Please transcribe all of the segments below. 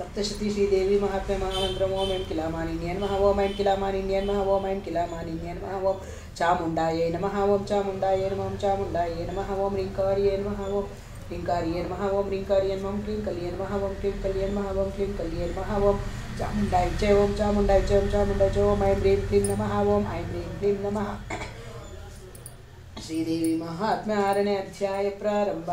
ಸಪ್ತಶತಿ ಶ್ರೀದೇವಿ ಮಹಾತ್ಮೆ ಮಹಾಮಂತ್ರ ಓಂ ಐಂ ಕಿಲಾಮಾನಿನ್ಯನ್ ಮಹ ಓಂ ಐಂ ಕಿಲಾಮಾನಿನ್ಯನ್ ಮಹ ಓಂ ಐಂ ಕಿಲಾಮಾನಿನ್ಯನ್ ಮಹ ಓಂ ಚಾಮುಂಡಾಯೇ ನಮಃ ಓಂ ಚಾಮುಂಡಾಯೇ ನಮಃ ಓಂ ಚಾಮುಂಡಾಯೇ ನಮಃ ಓಂ ರಿಂಕಾರಿಯೇ ನಮಃ ಓಂ ರಿಂಕಾರಿಯೇ ನಮಃ ಓಂ ರಿಂಕಾರಿಯೇ ನಮಃ ಕ್ಲೀಂ ಕಲಿಯೇ ನಮಃ ಓಂ ಕ್ಲೀಂ ಕಲಿಯೇ ನಮಃ ಓಂ ಕ್ಲೀಂ ಕಲಿಯೇ ನಮಃ ಓಂ ಚಾಮುಂಡಾಯ ಚ ಓಂ ಚಾಮುಂಡಾಯ ಚ ಓಂ ಚಾಮುಂಡಾಯ ಚ ಓಂ ಐಂ ಹ್ರೀಂ ಕ್ಲೀಂ ನಮಃ ಓಂ ಐಂ ಹ್ರೀಂ ಕ್ಲೀಂ ನಮಃ ಶ್ರೀದೇವಿ ಮಹಾತ್ಮೆ ಆರನೇ ಅಧ್ಯಾಯ ಪ್ರಾರಂಭ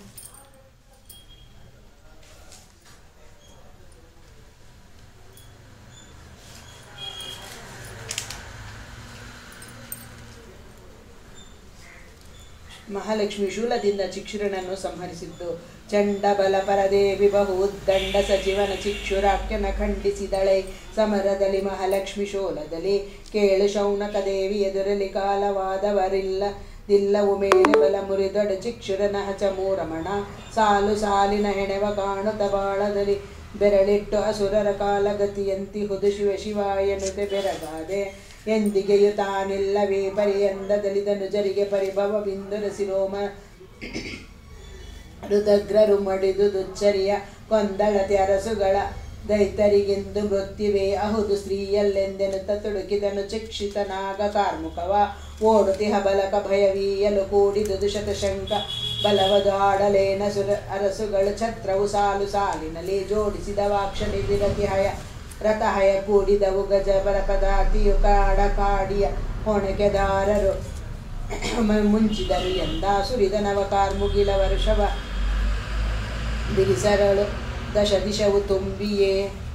ಮಹಾಲಕ್ಷ್ಮಿ ಶೂಲದಿಂದ ಚಿಕ್ಷುರನನ್ನು ಸಂಹರಿಸಿದ್ದು ಚಂಡ ಬಲ ಪರದೇವಿ ಬಹು ಉದ್ದಂಡ ಸಚಿವನ ಚಿಕ್ಷುರಾಖ್ಯನ ಖಂಡಿಸಿದಳೆ ಸಮರದಲ್ಲಿ ಮಹಾಲಕ್ಷ್ಮಿ ಶೂಲದಲ್ಲಿ ಕೇಳು ಶೌನಕ ದೇವಿ ಎದುರಲಿ ಕಾಲವಾದವರಿಲ್ಲ ದಿಲ್ಲವು ಮೇಲೆ ಬಲ ಮುರಿದೊಡ ಚಿಕ್ಷುರನ ಹಚಮೂರಮಣ ಸಾಲು ಸಾಲಿನ ಹೆಣೆವ ಕಾಣುತ್ತ ಬಾಳದಲ್ಲಿ ಬೆರಳಿಟ್ಟು ಅಸುರರ ಕಾಲಗತಿಯಂತಿ ಹುದು ಶಿವ ಶಿವಾಯನುತೆ ಬೆರಗಾದೆ ಎಂದಿಗೆಯು ತಾನಿಲ್ಲವೇ ಪರಿಯಂದದಲ್ಲಿ ಧನುಜರಿಗೆ ಪರಿಭವ ಬಿಂದು ರಸಿರೋಮ ರುದಗ್ರರು ಮಡಿದು ದುಚ್ಚರಿಯ ಕೊಂದಳತೆ ಅರಸುಗಳ ದೈತರಿಗೆಂದು ಮೃತ್ಯುವೇ ಅಹುದು ಸ್ತ್ರೀಯಲ್ಲೆಂದೆನುತ ತುಡುಕಿದನು ಚಿಕ್ಷಿತನಾಗ ಕಾರ್ಮುಕವ ಓಡುತಿಹ ಬಲಕ ಭಯವೀಯಲು ಕೂಡಿದುದು ಶತಶಂಕ ಬಲವದು ಆಡಲೇನ ಸುರ ಅರಸುಗಳು ಛತ್ರವು ಸಾಲು ಸಾಲಿನಲ್ಲಿ ಜೋಡಿಸಿದ ವಾಕ್ಷಣಿ ವಿರತಿ ಹಯ ರಥಹಯ ಕೂಡಿದವು ಗಜ ಪದಾತಿಯು ಕಾಡ ಕಾಡಿಯ ಹೊಣೆಕೆದಾರರು ಮುಂಚಿದರು ಎಂದ ಸುರಿದ ನವ ಕಾರ್ಮುಗಿಲ ವರ್ಷವ ಬಿರಿಸರಳು ದಶ ದಿಶವು ತುಂಬಿಯೇ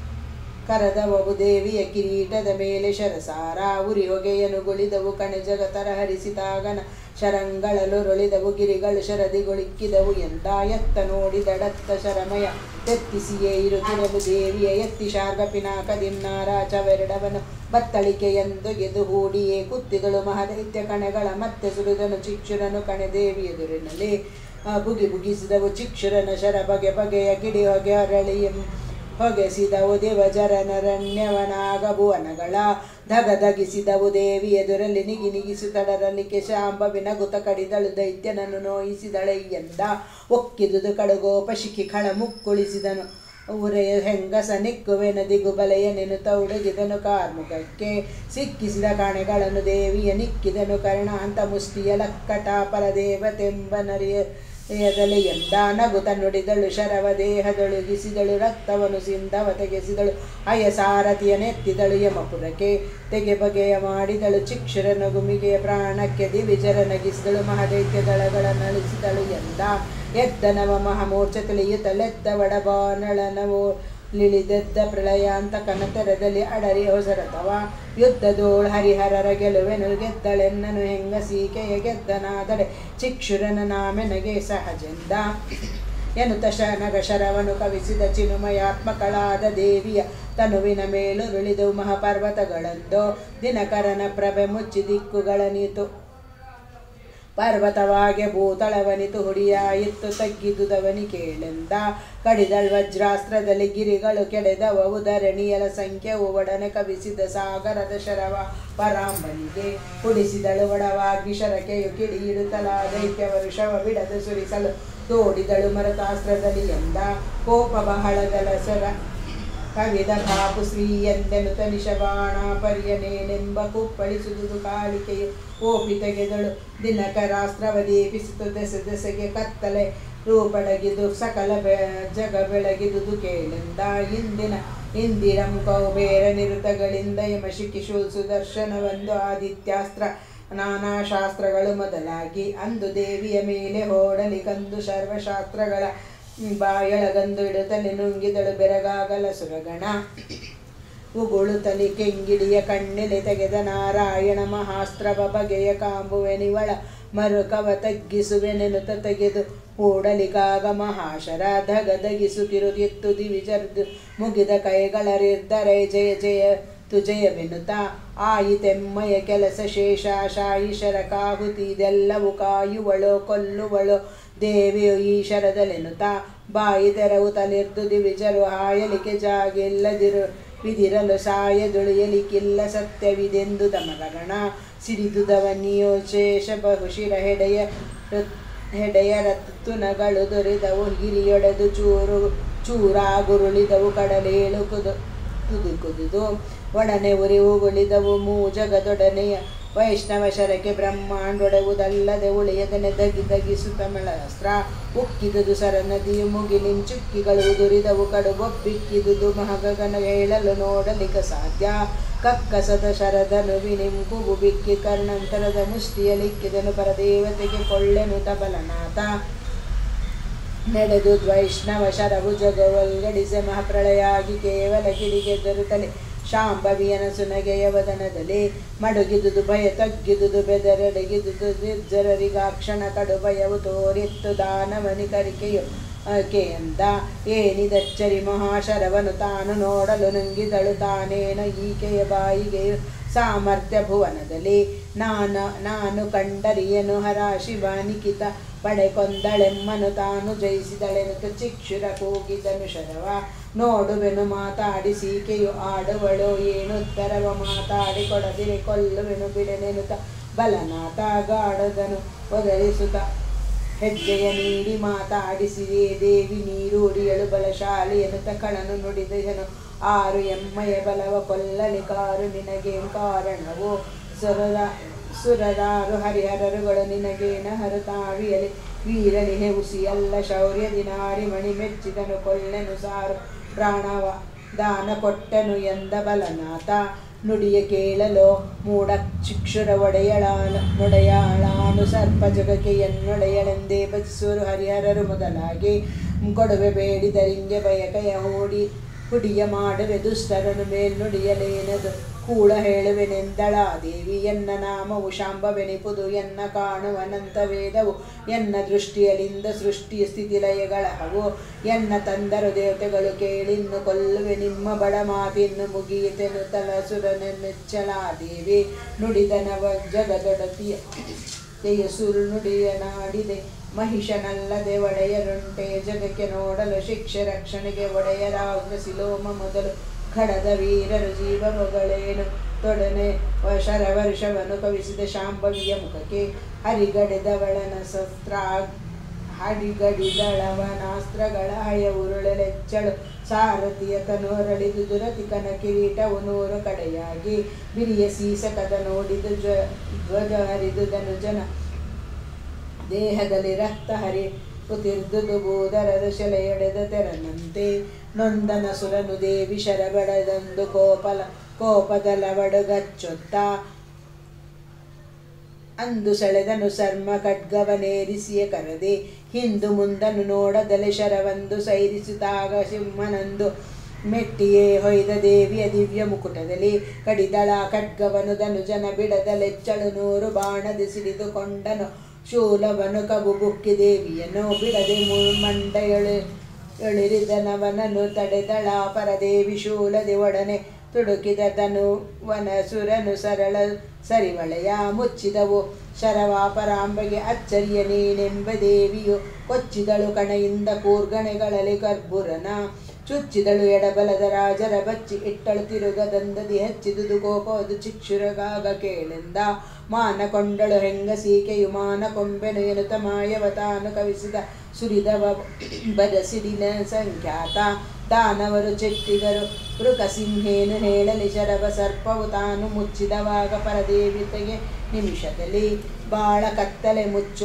ಕರದವವು ದೇವಿಯ ಕಿರೀಟದ ಮೇಲೆ ಶರಸಾರ ಉರಿ ಹೊಗೆಯನು ಗುಳಿದವು ಕಣೆ ಜಗತರ ಹರಿಸಿತಾಗನ ಶರಂಗಳಲು ರೊಳಿದವು ಗಿರಿಗಳು ಶರದಿಗೊಳಿಕ್ಕಿದವು ಎಂದ ಎತ್ತ ನೋಡಿದಡತ್ತ ಶರಮಯ ತೆತ್ತಿಸಿಯೇ ಇರುತ್ತಿರಲು ದೇವಿಯ ಎತ್ತಿ ಶಾರ್ಗ ಪಿನಾಕದಿನ್ನಾರಾಚವೆರಡವನು ಬತ್ತಳಿಕೆಯೆಂದು ಗೆದು ಹೂಡಿಯೇ ಕುತ್ತಿದಳು ಮಹದೈತ್ಯ ಕಣೆಗಳ ಮತ್ತೆ ಸುರಿದನು ಚಿಕ್ಷುರನು ಕಣೆ ದೇವಿ ಎದುರಿನಲ್ಲಿ ಆ ಬುಗಿ ಬುಗಿಸಿದವು ಚಿಕ್ಷುರನ ಶರ ಬಗೆ ಬಗೆಯ ಕಿಡಿ ಹೊಗೆ ಅರಳಿಯಂ ಹೊಗೆಸಿದವು ದೇವಜರನರಣ್ಯವನಾಗ ಭುವನಗಳ ಧಗಧಗಿಸಿದವು ದೇವಿ ಎದುರಲ್ಲಿ ನಿಗಿ ನಿಗಿಸುತ್ತಡರಲ್ಲಿ ಕೆಶಾಂಬವಿನ ಗುತ ಕಡಿದಳು ದೈತ್ಯನನ್ನು ನೋಯಿಸಿದಳೆ ಎಂದ ಒಕ್ಕಿದುದು ಕಡುಗೋಪ ಶಿಖಿ ಖಳ ಮುಕ್ಕುಳಿಸಿದನು ಉರೆಯ ಹೆಂಗಸ ನಿಕ್ಕುವೆನ ದಿಗುಬಲೆಯ ನೆನುತ ಉಡುಗಿದನು ಕಾರ್ಮುಖಕ್ಕೆ ಸಿಕ್ಕಿಸಿದ ಕಾಣೆಗಳನ್ನು ದೇವಿಯ ನಿಕ್ಕಿದನು ಕರ್ಣಾಂತ ಮುಷ್ಟಿಯ ಲಕ್ಕಟ ಪರದೇವತೆಂಬ ನರಿಯ ಎದಲೆ ಎಂದ ನಗುತ ನುಡಿದಳು ಶರವ ದೇಹದೊಳಗಿಸಿದಳು ರಕ್ತವನ್ನು ಸಿಂಧವ ತೆಗೆಸಿದಳು ಅಯ ಸಾರಥಿಯ ನೆತ್ತಿದಳು ಯಮಪುರಕ್ಕೆ ತೆಗೆ ಬಗೆಯ ಮಾಡಿದಳು ಚಿಕ್ಷುರನ ಗುಮಿಗೆಯ ಪ್ರಾಣಕ್ಕೆ ದಿವಿಜರ ನಗಿಸಿದಳು ಮಹದೈತ್ಯ ದಳಗಳನ್ನಳಿಸಿದಳು ಎಂದ ಎದ್ದ ನವ ಮಹಾಮೋರ್ಚ ತಿಳಿಯುತ್ತಲೆದ್ದ ವಡಬಾನಳನವೋ ಲಿಳಿದೆದ್ದ ಪ್ರಳಯಾಂತ ಕನತರದಲ್ಲಿ ಅಡರಿ ಹೊಸರತವ ಯುದ್ಧದೋಳ್ ಹರಿಹರರ ಗೆಲುವೆನು ಗೆದ್ದಳೆನ್ನನು ಹೆಂಗಸೀಕೆಯ ಗೆದ್ದನಾದಡೆ ಚಿಕ್ಷುರನ ನಾಮೆನಗೆ ಸಹಜೆಂದ ಎನ್ನುತ್ತ ಶನಗ ಶರವನು ಕವಿಸಿದ ಚಿನುಮಯಾತ್ಮಕಳಾದ ದೇವಿಯ ತನುವಿನ ಮೇಲು ರುಳಿದವು ಮಹಾಪರ್ವತಗಳಂದೋ ದಿನಕರನ ಪ್ರಭೆ ಮುಚ್ಚಿ ದಿಕ್ಕುಗಳ ನೀತು ಪರ್ವತವಾಗೆ ಭೂತಳವನಿತು ಹುಡಿಯಾಯಿತ್ತು ತಗ್ಗಿದುದವನಿ ಕೇಳೆಂದ ಕಡಿದಳ್ ವಜ್ರಾಸ್ತ್ರದಲ್ಲಿ ಗಿರಿಗಳು ಕೆಡೆದವವು ಧರಣಿಯಲ ಸಂಖ್ಯೆವು ಒಡನೆ ಕವಿಸಿದ ಸಾಗರದ ಶರವ ಪರಾಂಬನಿಗೆ ಕುಡಿಸಿದಳು ಒಡವಾಗಿ ಶರಕೆಯು ಕಿಡಿಯಿಡುತ್ತಲ ದೈತ್ಯ ವರುಷವ ಬಿಡದು ಸುರಿಸಲು ತೋಡಿದಳು ಮರತಾಸ್ತ್ರದಲ್ಲಿ ಎಂದ ಕೋಪ ಬಹಳದಲ ಸರ ಕವಿದ ಕಾಪು ಶ್ರೀ ಎಂದೆನುತ ನಿಶಬಾಣ ಪರ್ಯನೇನೆಂಬ ಕುಪ್ಪಳಿಸುವುದು ಕಾಳಿಕೆಯು ಓಪಿ ತೆಗೆದಳು ದಿನಕರಾಸ್ತ್ರವ ದೀಪಿಸಿತು ದೆಸೆ ದೆಸೆಗೆ ಕತ್ತಲೆ ರೂಪಡಗಿದು ಸಕಲ ಬೆ ಜಗ ಬೆಳಗಿದುದು ಕೇಳೆಂದ ಇಂದಿನ ಇಂದಿರ ಮುಖವು ಬೇರೆ ನಿರುತಗಳಿಂದ ಯಮಶಿಕಿಶು ಸುದರ್ಶನವೆಂದು ಆದಿತ್ಯಾಸ್ತ್ರ ನಾನಾ ಶಾಸ್ತ್ರಗಳು ಮೊದಲಾಗಿ ಅಂದು ದೇವಿಯ ಮೇಲೆ ಹೋಡಲಿ ಕಂದು ಸರ್ವಶಾಸ್ತ್ರಗಳ ಬಾಯಳಗಂದು ಇಡುತ್ತಲೆ ನುಂಗಿದಳು ಬೆರಗಾಗಲ ಸುರಗಣ ಉಗುಳುತ್ತಲಿ ಕೆಂಗಿಡಿಯ ಕಣ್ಣೆಲೆ ತೆಗೆದ ನಾರಾಯಣ ಮಹಾಸ್ತ್ರವ ಬಗೆಯ ಕಾಂಬುವೆನಿವಳ ಮರುಕವ ತಗ್ಗಿಸುವೆನೆನುತ ತೆಗೆದು ಕೂಡಲಿಕಾಗ ಮಹಾಶರ ಧಗಧಗಿಸುತ್ತಿರುತ್ತಿತ್ತು ದಿವಿಜರ್ದು ಮುಗಿದ ಕೈಗಳರಿದ್ದರೆ ಜಯ ಜಯ ತುಜಯವೆನ್ನುತ್ತ ಆಯಿತೆಮ್ಮಯ ಕೆಲಸ ಶೇಷ ಶಾಯಿಶರ ಕಾಹುತಿ ಇದೆಲ್ಲವೂ ಕಾಯುವಳೋ ಕೊಲ್ಲುವಳೋ ದೇವಿಯು ಈಶರದಲೆನುತ ಬಾಯಿ ತೆರವು ತಲಿರ್ದು ದಿವಿಜರು ಹಾಯಲಿಕೆ ಜಾಗಿಲ್ಲದಿರು ವಿದಿರಲು ಸಾಯದುಳಿಯಲಿಕ್ಕಿಲ್ಲ ಸತ್ಯವಿದೆಂದು ದಮರಗಣ ಸಿಡಿದುದವನಿಯೋ ಶೇಷ ಬಹುಶಿರ ಹೆಡೆಯ ಹೆಡೆಯ ರತ್ತುನಗಳು ದೊರೆದವು ಹಿರಿಯೊಡೆದು ಚೂರು ಚೂರ ಗುರುಳಿದವು ಕಡಲೇಳು ಕುದು ಕುದು ಕುದುದು ಒಡನೆ ಉರಿ ಉಗುಳಿದವು ಮೂ ಜಗದೊಡನೆಯ ವೈಷ್ಣವ ಶರಕ್ಕೆ ಬ್ರಹ್ಮಾಂಡೊಡೆವುದಲ್ಲದೆ ಉಳಿಯದನೆ ದಗಿ ದಗಿಸುತ್ತ ಮಳಸ್ತ್ರ ಉಕ್ಕಿದುದು ಸರ ನದಿಯು ಮುಗಿಲಿಂ ಚುಕ್ಕಿಗಳು ಉದುರಿದವು ಕಡು ಬೊಬ್ಬಿಕ್ಕಿದುದು ಮಹಗಗನ ಹೇಳಲು ನೋಡಲಿಕ್ಕೆ ಸಾಧ್ಯ ಕಕ್ಕಸದ ಶರದನು ವಿನಿಂಕುಬು ಬಿಕ್ಕಿ ಕರ್ಣಂತರದ ಮುಷ್ಟಿಯಲಿಕ್ಕಿದನು ಪರದೇವತೆಗೆ ಕೊಳ್ಳೆನು ತಬಲನಾಥ ನಡೆದು ವೈಷ್ಣವ ಶರವು ಜಗವಲ್ಗಡಿಸೆ ಮಹಾಪ್ರಳಯಾಗಿ ಕೇವಲ ಕಿಡಿಗೆ ದೊರೆತಲೆ ಶಾಂಭವಿಯನ ಸುನಗೆಯ ವದನದಲ್ಲಿ ಮಡುಗಿದುದು ಭಯ ತಗ್ಗಿದುದು ಬೆದರಡಗಿದುದು ನಿರ್ಜರರಿಗಾಕ್ಷಣ ಕಡು ಭಯವು ತೋರಿತ್ತು ದಾನವನಿ ಕರಿಕೆಯು ಆಕೆಯಂದ ಏನಿದಚ್ಚರಿ ಮಹಾಶರವನು ತಾನು ನೋಡಲು ನುಂಗಿದಳು ತಾನೇನ ಈಕೆಯ ಬಾಯಿಗೆಯು ಸಾಮರ್ಥ್ಯ ಭುವನದಲ್ಲಿ ನಾನು ನಾನು ಕಂಡರಿಯನು ಹರ ಶಿವಾನಿಕಿತ ಪಡೆ ಕೊಂದಳೆಮ್ಮನು ತಾನು ಜಯಿಸಿದಳೆನುತ ಚಿಕ್ಷುರ ಕೂಗಿದನು ಶರವ ನೋಡುವೆನು ಮಾತಾಡಿ ಸೀಕೆಯು ಆಡುವಳು ಏನುತ್ತರವ ಮಾತಾಡಿ ಕೊಡದಿರೆ ಕೊಲ್ಲುವೆನು ಬಿಡನೆನುತ ಬಲನಾಥ ಗಾಡದನು ಒದರಿಸುತ್ತ ಹೆಜ್ಜೆಯ ನೀಡಿ ಮಾತಾಡಿಸಿದೆ ದೇವಿ ನೀರೂಡಿಯಳು ಬಲಶಾಲಿ ಎನ್ನುತ್ತ ಕಳನು ನುಡಿದನು ಆರು ಎಮ್ಮಯ ಬಲವ ಕೊಲ್ಲಲಿ ಕಾರು ನಿನಗೆ ಕಾರಣವು ಸುರರ ಸುರರಾರು ಹರಿಹರರುಗಳು ನಿನಗೇನ ಹರತಾವಿಯಲಿ ವೀರನಿಹೆ ಉಸಿಯಲ್ಲ ಶೌರ್ಯ ದಿನಾರಿ ಮಣಿ ಮೆಚ್ಚಿದನು ಕೊಲ್ಲೆನು ಸಾರು ಪ್ರಾಣವ ದಾನ ಕೊಟ್ಟನು ಎಂದ ಬಲನಾಥ ನುಡಿಯ ಕೇಳಲು ಮೂಡ ಚಿಕ್ಷುರ ಒಡೆಯಳಾನ ನೊಡೆಯಾಳಾನು ಸರ್ಪ ಜಗಕ್ಕೆ ಎನ್ನೊಡೆಯಳೆಂದೇ ಭಜಿಸುವರು ಹರಿಹರರು ಮೊದಲಾಗಿ ಕೊಡುವೆ ಬೇಡಿದರಿಂಗೆ ಬಯಕೆಯ ಹೂಡಿ ಹುಡಿಯ ಮಾಡುವೆ ದುಷ್ಟರನು ಮೇಲ್ನುಡಿಯಲೇನದು ಕೂಳ ಹೇಳುವೆನೆಂದಳ ದೇವಿ ಎನ್ನ ನಾಮವು ಶಾಂಭವೆನಿಪುದು ಎನ್ನ ಕಾಣುವನಂತ ವೇದವು ಎನ್ನ ದೃಷ್ಟಿಯಲಿಂದ ಸೃಷ್ಟಿ ಸ್ಥಿತಿ ಲಯಗಳಹವು ಎನ್ನ ತಂದರು ದೇವತೆಗಳು ಕೇಳಿನ್ನು ಕೊಲ್ಲುವೆ ನಿಮ್ಮ ಬಡ ಮಾತಿನ್ನು ಮುಗಿಯಿತೆನು ತಲಸುರನ ಮೆಚ್ಚಲ ದೇವಿ ನುಡಿದ ನವ ಜಗದೊಡತಿಯ ತೆಯ ಸುರು ನುಡಿಯ ನಾಡಿದೆ ಮಹಿಷನಲ್ಲದೆ ಒಡೆಯರುಂಟೆ ಜಗಕ್ಕೆ ನೋಡಲು ಶಿಕ್ಷೆ ರಕ್ಷಣೆಗೆ ಒಡೆಯರಾಗ ಸಿಲೋಮ ಮೊದಲು ಖಡದ ವೀರರು ಜೀವಗಳೇನು ತೊಡನೆ ಶರ ವರ್ಷವನ್ನು ಕವಿಸಿದ ಶಾಂಭವಿಯ ಮುಖಕ್ಕೆ ಹರಿಗಡೆದವಳನ ಶಸ್ತ್ರ ಹಡಿಗಡಿದಳವನಾಸ್ತ್ರಗಳ ಹಯ ಉರುಳೆಚ್ಚಳು ಸಾರಥಿಯ ತನೋರಳಿದು ದುರತಿಕನ ಕಿರೀಟವು ನೂರು ಕಡೆಯಾಗಿ ಬಿರಿಯ ಸೀಸಕದ ನೋಡಿದು ಜ್ವ ಧ್ವಜ ಹರಿದುದನು ಜನ ದೇಹದಲ್ಲಿ ರಕ್ತ ಹರಿ ಕುತಿರ್ದುದು ಭೂದರದ ಶೆಲೆಯೊಡೆದ ತೆರನಂತೆ ನೊಂದನ ಸುರನು ದೇವಿ ಶರಬಡದಂದು ಕೋಪಲ ಕೋಪದಲವಡುಗಚ್ಚೊತ್ತ ಅಂದು ಸೆಳೆದನು ಸರ್ಮ ಖಡ್ಗವನೇರಿಸಿಯ ಕರದೆ ಹಿಂದು ಮುಂದನು ನೋಡದಲೆ ಶರವಂದು ಸೈರಿಸಿದಾಗ ಸಿಂಹನಂದು ಮೆಟ್ಟಿಯೇ ಹೊಯ್ದ ದೇವಿಯ ದಿವ್ಯ ಮುಕುಟದಲ್ಲಿ ಕಡಿದಳ ಖಡ್ಗವನು ಧನುಜನ ಬಿಡದಲೆಚ್ಚಳು ನೂರು ಬಾಣದಿ ಸಿಡಿದುಕೊಂಡನು ಶೂಲವನು ಕಬು ಬುಕ್ಕಿ ದೇವಿಯನ್ನು ಬಿಡದೆ ಮಂಡೆಯೊಳು ಎಳಿರಿದನವನನ್ನು ತಡೆದಳ ಪರದೇವಿ ಶೂಲದೆ ಒಡನೆ ತುಡುಕಿದ ತನು ವನ ಸುರನು ಸರಳ ಸರಿವಳೆಯ ಮುಚ್ಚಿದವು ಶರವಾಪರಾಂಬಗೆ ಅಚ್ಚರಿಯ ನೀನೆಂಬ ದೇವಿಯು ಕೊಚ್ಚಿದಳು ಕಣೆಯಿಂದ ಕೂರ್ಗಣೆಗಳಲ್ಲಿ ಕರ್ಬುರನ ಚುಚ್ಚಿದಳು ಎಡಬಲದ ರಾಜರ ಬಚ್ಚಿ ಇಟ್ಟಳು ತಿರುಗದಂದದಿ ಹಚ್ಚಿದುದು ಕೋಪವದು ಚಿಕ್ಷುರಗಾಗ ಕೇಳೆಂದ ಮಾನ ಕೊಂಡಳು ಹೆಂಗಸೀಕೆಯು ಮಾನ ಕೊಂಬೆನು ಎನ್ನುತ್ತ ಮಾಯವ ತಾನು ಕವಿಸಿದ ಸುರಿದವ ಬರಸಿಡಿನ ಸಂಖ್ಯಾತ ದಾನವರು ಚೆಟ್ಟಿದರು ವೃಕಸಿಂಹೇನು ಹೇಳಲಿ ಶರವ ಸರ್ಪವು ತಾನು ಮುಚ್ಚಿದವಾಗ ಪರದೇವಿತೆಗೆ ನಿಮಿಷದಲ್ಲಿ ಬಾಳ ಕತ್ತಲೆ ಮುಚ್ಚು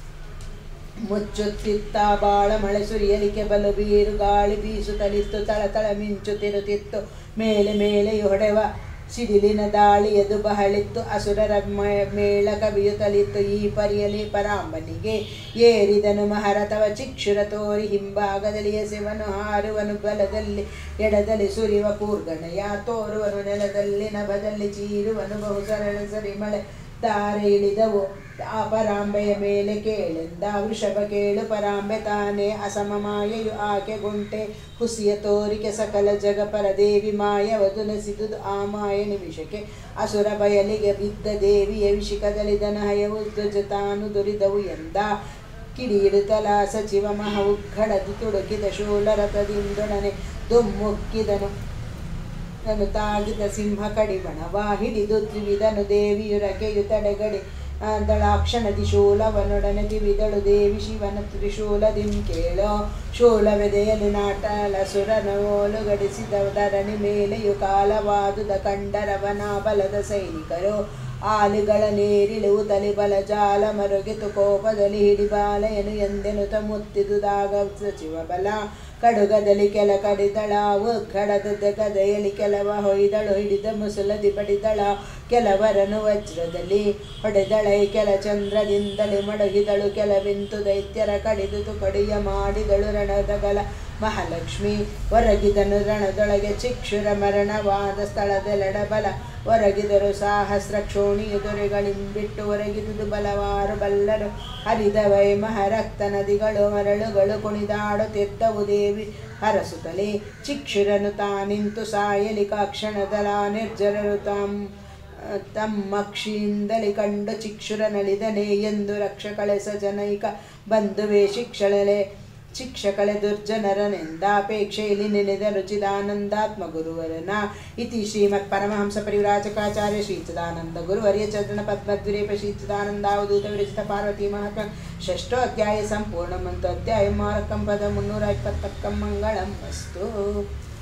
ಮುಚ್ಚುತ್ತಿತ್ತ ಬಾಳ ಮಳೆ ಸುರಿಯಲಿಕ್ಕೆ ಬಲು ಬೀರು ಗಾಳಿ ಬೀಸುತ್ತಲಿತ್ತು ತಳತಳ ಮಿಂಚುತ್ತಿರುತ್ತಿತ್ತು ಮೇಲೆ ಮೇಲೆಯು ಹೊಡೆವ ಸಿಡಿಲಿನ ದಾಳಿ ಎದು ಬಹಳಿತ್ತು ಅಸುರರ ಮ- ಮೇಳ ಕವಿಯುತ್ತಲಿತ್ತು ಈ ಪರಿಯಲಿ ಪರಾಂಬನಿಗೆ ಏರಿದನು ಮಹರತವ ಚಿಕ್ಷುರ ತೋರಿ ಹಿಂಭಾಗದಲ್ಲಿ ಎಸೆವನು ಹಾರುವನು ಬಲದಲ್ಲಿ ಎಡದಲ್ಲಿ ಸುರಿವ ಕೂರ್ಗಣೆಯ ತೋರುವನು ನೆಲದಲ್ಲಿ ನಭದಲ್ಲಿ ಚೀರುವನು ಬಹು ಸರಳ ಸರಿ ಮಳೆ ತಾರೆ ಇಳಿದವು ಆ ಪರಾಂಬೆಯ ಮೇಲೆ ಕೇಳೆಂದ ವೃಷಭ ಕೇಳು ಪರಾಂಬೆ ತಾನೇ ಅಸಮ ಮಾಯೆಯು ಆಕೆ ಗುಂಟೆ ಹುಸಿಯ ತೋರಿಕೆ ಸಕಲ ಜಗ ಪರದೇವಿ ಮಾಯವದು ನಸಿದುದು ಆ ಮಾಯ ನಿಮಿಷಕ್ಕೆ ಅಸುರ ಬಯಲಿಗೆ ಬಿದ್ದ ದೇವಿಯ ವಿಷಿಕದಲ್ಲಿ ದನಹಯವು ಧ್ವಜ ತಾನು ದುರಿದವು ಎಂದ ಕಿಡಿಯಿಡುತ್ತಲ ಸಚಿವ ಮಹ ಉಗ್ಗಡದಿ ತುಡುಕಿದ ಶೂಲರಥದಿಂದೊಡನೆ ದುಮ್ಮುಕ್ಕಿದನು ತನು ತಾಗಿದ ಸಿಂಹ ಕಡಿಬಣವ ಹಿಡಿದು ತ್ರಿವಿದನು ದೇವಿಯು ರಕೆಯು ತಡೆಗಡಿ ದಳಾಕ್ಷಣದಿ ಶೂಲವನೊಡನೆ ತಿವಿದಳು ದೇವಿ ಶಿವನ ತ್ರಿಶೂಲದಿಂ ಕೇಳೋ ಶೂಲವೆದೆಯಲ್ಲಿ ನಾಟಲ ಸುರನ ಓಲು ಗಡಿಸಿದ ಧರಣಿ ಮೇಲೆಯು ಕಾಲವಾದುದ ಕಂಡರವನ ಬಲದ ಸೈನಿಕರು ಆಲಿಗಳ ನೇರಿಳುವು ತಲಿ ಬಲ ಜಾಲ ಮರುಗಿತು ಕೋಪದಲ್ಲಿ ಹಿಡಿಬಾಲೆಯನು ಎಂದೆನುತ ಮುತ್ತಿದುದಾಗ ಸಚಿವ ಬಲ ಕಡುಗದಲ್ಲಿ ಕೆಲ ಕಡಿದಳಾವು ಕಡದ ಗದೆಯಲ್ಲಿ ಕೆಲವ ಹೊಯ್ದಳು ಹಿಡಿದ ಮುಸುಲದಿ ಬಡಿದಳ ಕೆಲವರನು ವಜ್ರದಲ್ಲಿ ಹೊಡೆದಳೈ ಕೆಲ ಚಂದ್ರದಿಂದಲೇ ಮಡಗಿದಳು ಕೆಲವಿಂತು ದೈತ್ಯರ ಕಡಿದು ಕಡಿಯ ಮಾಡಿದಳು ರಣದಗಲ ಮಹಾಲಕ್ಷ್ಮಿ ಹೊರಗಿದನು ರಣದೊಳಗೆ ಚಿಕ್ಷುರ ಮರಣವಾದ ಸ್ಥಳದೆಲೆಡ ಬಲ ಹೊರಗಿದರು ಸಹಸ್ರ ಕ್ಷೋಣಿಯು ದೊರೆಗಳಿಂಬಿಟ್ಟು ಹೊರಗಿದುದು ಬಲವಾರು ಬಲ್ಲರು ಹರಿದವೈ ಮಹರಕ್ತ ನದಿಗಳು ಮರಳುಗಳು ಕುಣಿದಾಡುತ್ತಿದ್ದವು ದೇವಿ ಹರಸುತ್ತಲೇ ಚಿಕ್ಷುರನು ತಾನಿಂತು ಸಾಯಲಿ ಕಾಕ್ಷಣದಲ ನಿರ್ಜರರು ತಾಂ ತಮ್ಮಕ್ಷಿಯಿಂದಲೇ ಕಂಡು ಚಿಕ್ಷುರ ನಳಿದನೆ ಎಂದು ರಕ್ಷಕಳೆ ಸಜನೈಕ ಬಂಧುವೆ ಶಿಕ್ಷಳಲೆ ಶಿಕ್ಷಕಳೆ ದುರ್ಜನರನೆಂದಾಪೇಕ್ಷೆಯಲ್ಲಿ ನೆನೆದರು ಚಿದಾನಂದಾತ್ಮ ಗುರುವರನ ಇತಿ ಶ್ರೀಮತ್ ಪರಮಹಂಸ ಪರಿವ್ರಾಜಕಾಚಾರ್ಯ ಶ್ರೀ ಚಿದಾನಂದ ಗುರುವರ್ಯ ಚರಣ ಪದ್ಮದ್ವಿರೇಪ ಶ್ರೀ ಚಿದಾನಂದಾವಧೂತ ವಿರಚಿತ ಪಾರ್ವತಿ ಮಹಾತ್ಮ ಷಷ್ಠೋ ಅಧ್ಯಾಯ ಸಂಪೂರ್ಣ ಮಂತು ಅಧ್ಯಾಯ ಮಾರಕಂ ಪದ ಮುನ್ನೂರ ಇಪ್ಪತ್ತಕ್ಕಂ ಮಂಗಳಂ ಅಸ್ತು